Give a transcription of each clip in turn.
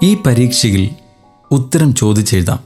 ഈ പരീക്ഷയിൽ ഉത്തരം ചോദിച്ചെഴുതാം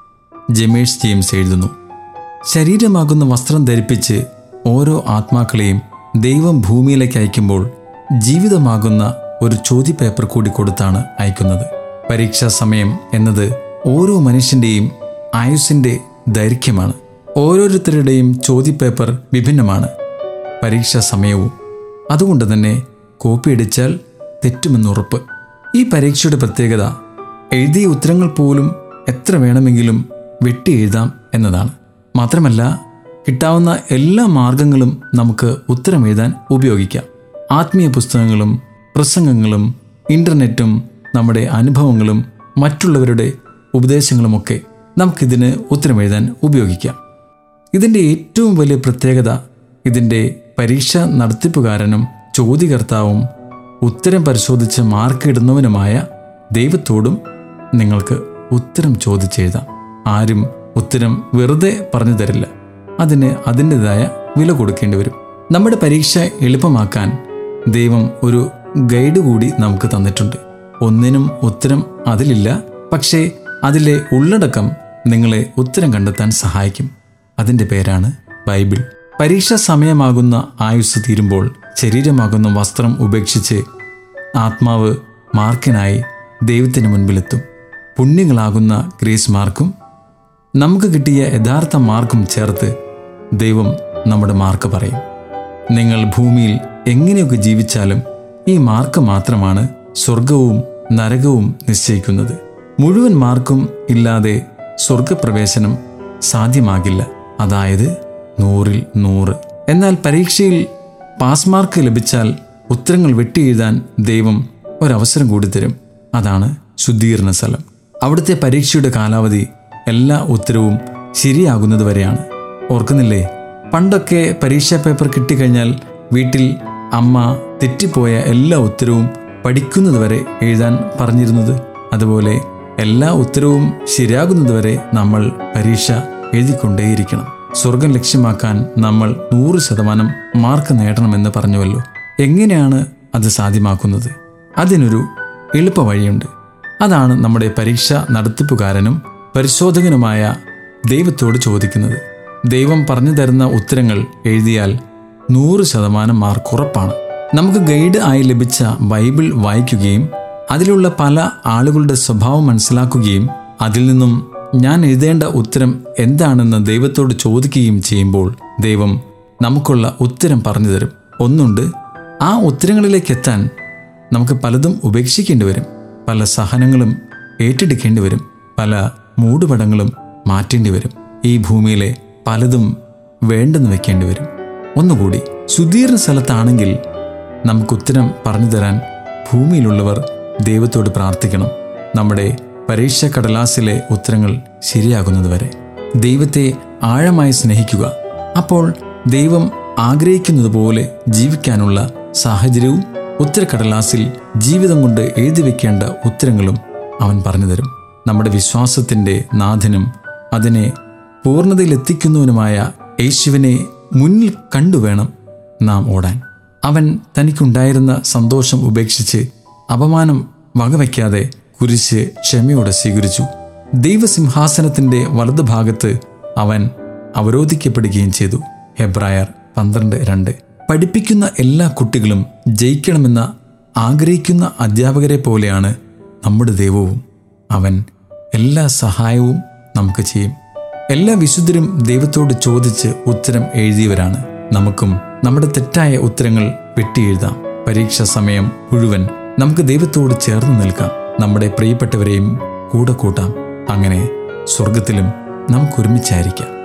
ജമേഷ് ജെയിംസ് എഴുതുന്നു ശരീരമാകുന്ന വസ്ത്രം ധരിപ്പിച്ച് ഓരോ ആത്മാക്കളെയും ദൈവം ഭൂമിയിലേക്ക് അയക്കുമ്പോൾ ജീവിതമാകുന്ന ഒരു ചോദ്യപേപ്പർ കൂടി കൊടുത്താണ് അയക്കുന്നത് പരീക്ഷാ സമയം എന്നത് ഓരോ മനുഷ്യൻ്റെയും ആയുസ്സിൻ്റെ ദൈർഘ്യമാണ് ഓരോരുത്തരുടെയും ചോദ്യപേപ്പർ വിഭിന്നമാണ് പരീക്ഷാ സമയവും അതുകൊണ്ട് തന്നെ കോപ്പി അടിച്ചാൽ തെറ്റുമെന്നുറപ്പ് ഈ പരീക്ഷയുടെ പ്രത്യേകത എഴുതിയ ഉത്തരങ്ങൾ പോലും എത്ര വേണമെങ്കിലും വെട്ടി എഴുതാം എന്നതാണ് മാത്രമല്ല കിട്ടാവുന്ന എല്ലാ മാർഗങ്ങളും നമുക്ക് ഉത്തരം എഴുതാൻ ഉപയോഗിക്കാം ആത്മീയ പുസ്തകങ്ങളും പ്രസംഗങ്ങളും ഇൻ്റർനെറ്റും നമ്മുടെ അനുഭവങ്ങളും മറ്റുള്ളവരുടെ ഉപദേശങ്ങളുമൊക്കെ നമുക്കിതിന് ഉത്തരം എഴുതാൻ ഉപയോഗിക്കാം ഇതിൻ്റെ ഏറ്റവും വലിയ പ്രത്യേകത ഇതിൻ്റെ പരീക്ഷ നടത്തിപ്പുകാരനും ചോദ്യകർത്താവും ഉത്തരം പരിശോധിച്ച് മാർക്ക് ഇടുന്നവനുമായ ദൈവത്തോടും നിങ്ങൾക്ക് ഉത്തരം ചോദിച്ചെഴുതാം ആരും ഉത്തരം വെറുതെ പറഞ്ഞു തരില്ല അതിന് അതിൻ്റെതായ വില കൊടുക്കേണ്ടി വരും നമ്മുടെ പരീക്ഷ എളുപ്പമാക്കാൻ ദൈവം ഒരു ഗൈഡ് കൂടി നമുക്ക് തന്നിട്ടുണ്ട് ഒന്നിനും ഉത്തരം അതിലില്ല പക്ഷേ അതിലെ ഉള്ളടക്കം നിങ്ങളെ ഉത്തരം കണ്ടെത്താൻ സഹായിക്കും അതിൻ്റെ പേരാണ് ബൈബിൾ പരീക്ഷാ സമയമാകുന്ന ആയുസ് തീരുമ്പോൾ ശരീരമാകുന്ന വസ്ത്രം ഉപേക്ഷിച്ച് ആത്മാവ് മാർക്കിനായി ദൈവത്തിന് മുൻപിലെത്തും പുണ്യങ്ങളാകുന്ന ഗ്രേസ് മാർക്കും നമുക്ക് കിട്ടിയ യഥാർത്ഥ മാർക്കും ചേർത്ത് ദൈവം നമ്മുടെ മാർക്ക് പറയും നിങ്ങൾ ഭൂമിയിൽ എങ്ങനെയൊക്കെ ജീവിച്ചാലും ഈ മാർക്ക് മാത്രമാണ് സ്വർഗവും നരകവും നിശ്ചയിക്കുന്നത് മുഴുവൻ മാർക്കും ഇല്ലാതെ സ്വർഗപ്രവേശനം സാധ്യമാകില്ല അതായത് നൂറിൽ നൂറ് എന്നാൽ പരീക്ഷയിൽ പാസ് മാർക്ക് ലഭിച്ചാൽ ഉത്തരങ്ങൾ വെട്ടിയെഴുതാൻ ദൈവം ഒരവസരം കൂടി തരും അതാണ് ശുദ്ധീകരണ സ്ഥലം അവിടുത്തെ പരീക്ഷയുടെ കാലാവധി എല്ലാ ഉത്തരവും ശരിയാകുന്നത് വരെയാണ് ഓർക്കുന്നില്ലേ പണ്ടൊക്കെ പരീക്ഷാ പേപ്പർ കിട്ടിക്കഴിഞ്ഞാൽ വീട്ടിൽ അമ്മ തെറ്റിപ്പോയ എല്ലാ ഉത്തരവും പഠിക്കുന്നതുവരെ എഴുതാൻ പറഞ്ഞിരുന്നത് അതുപോലെ എല്ലാ ഉത്തരവും ശരിയാകുന്നതുവരെ നമ്മൾ പരീക്ഷ എഴുതിക്കൊണ്ടേയിരിക്കണം സ്വർഗം ലക്ഷ്യമാക്കാൻ നമ്മൾ നൂറ് ശതമാനം മാർക്ക് നേടണമെന്ന് പറഞ്ഞുവല്ലോ എങ്ങനെയാണ് അത് സാധ്യമാക്കുന്നത് അതിനൊരു എളുപ്പ വഴിയുണ്ട് അതാണ് നമ്മുടെ പരീക്ഷ നടത്തിപ്പുകാരനും പരിശോധകനുമായ ദൈവത്തോട് ചോദിക്കുന്നത് ദൈവം പറഞ്ഞു തരുന്ന ഉത്തരങ്ങൾ എഴുതിയാൽ നൂറ് ശതമാനം മാർക്ക് ഉറപ്പാണ് നമുക്ക് ഗൈഡ് ആയി ലഭിച്ച ബൈബിൾ വായിക്കുകയും അതിലുള്ള പല ആളുകളുടെ സ്വഭാവം മനസ്സിലാക്കുകയും അതിൽ നിന്നും ഞാൻ എഴുതേണ്ട ഉത്തരം എന്താണെന്ന് ദൈവത്തോട് ചോദിക്കുകയും ചെയ്യുമ്പോൾ ദൈവം നമുക്കുള്ള ഉത്തരം പറഞ്ഞു തരും ഒന്നുണ്ട് ആ ഉത്തരങ്ങളിലേക്ക് എത്താൻ നമുക്ക് പലതും ഉപേക്ഷിക്കേണ്ടി വരും പല സഹനങ്ങളും ഏറ്റെടുക്കേണ്ടി വരും പല മൂടുപടങ്ങളും മാറ്റേണ്ടി വരും ഈ ഭൂമിയിലെ പലതും വേണ്ടെന്ന് വെക്കേണ്ടി വരും ഒന്നുകൂടി ശുദ്ധീകരണ സ്ഥലത്താണെങ്കിൽ നമുക്ക് ഉത്തരം പറഞ്ഞു തരാൻ ഭൂമിയിലുള്ളവർ ദൈവത്തോട് പ്രാർത്ഥിക്കണം നമ്മുടെ പരീക്ഷ കടലാസിലെ ഉത്തരങ്ങൾ ശരിയാകുന്നതുവരെ ദൈവത്തെ ആഴമായി സ്നേഹിക്കുക അപ്പോൾ ദൈവം ആഗ്രഹിക്കുന്നത് പോലെ ജീവിക്കാനുള്ള സാഹചര്യവും ഉത്തരക്കടലാസിൽ ജീവിതം കൊണ്ട് എഴുതി വെക്കേണ്ട ഉത്തരങ്ങളും അവൻ പറഞ്ഞു തരും നമ്മുടെ വിശ്വാസത്തിൻ്റെ നാഥനും അതിനെ പൂർണ്ണതയിലെത്തിക്കുന്നവനുമായ യേശുവിനെ മുന്നിൽ കണ്ടുവേണം നാം ഓടാൻ അവൻ തനിക്കുണ്ടായിരുന്ന സന്തോഷം ഉപേക്ഷിച്ച് അപമാനം വകവയ്ക്കാതെ കുരിശ് ക്ഷമയോടെ സ്വീകരിച്ചു ദൈവസിംഹാസനത്തിന്റെ വലതുഭാഗത്ത് അവൻ അവരോധിക്കപ്പെടുകയും ചെയ്തു ഹെബ്രായർ പന്ത്രണ്ട് രണ്ട് പഠിപ്പിക്കുന്ന എല്ലാ കുട്ടികളും ജയിക്കണമെന്ന ആഗ്രഹിക്കുന്ന അധ്യാപകരെ പോലെയാണ് നമ്മുടെ ദൈവവും അവൻ എല്ലാ സഹായവും നമുക്ക് ചെയ്യും എല്ലാ വിശുദ്ധരും ദൈവത്തോട് ചോദിച്ച് ഉത്തരം എഴുതിയവരാണ് നമുക്കും നമ്മുടെ തെറ്റായ ഉത്തരങ്ങൾ വെട്ടിയെഴുതാം പരീക്ഷാ സമയം മുഴുവൻ നമുക്ക് ദൈവത്തോട് ചേർന്ന് നിൽക്കാം നമ്മുടെ പ്രിയപ്പെട്ടവരെയും കൂടെ കൂട്ടാം അങ്ങനെ സ്വർഗത്തിലും നമുക്ക് ഒരുമിച്ചായിരിക്കാം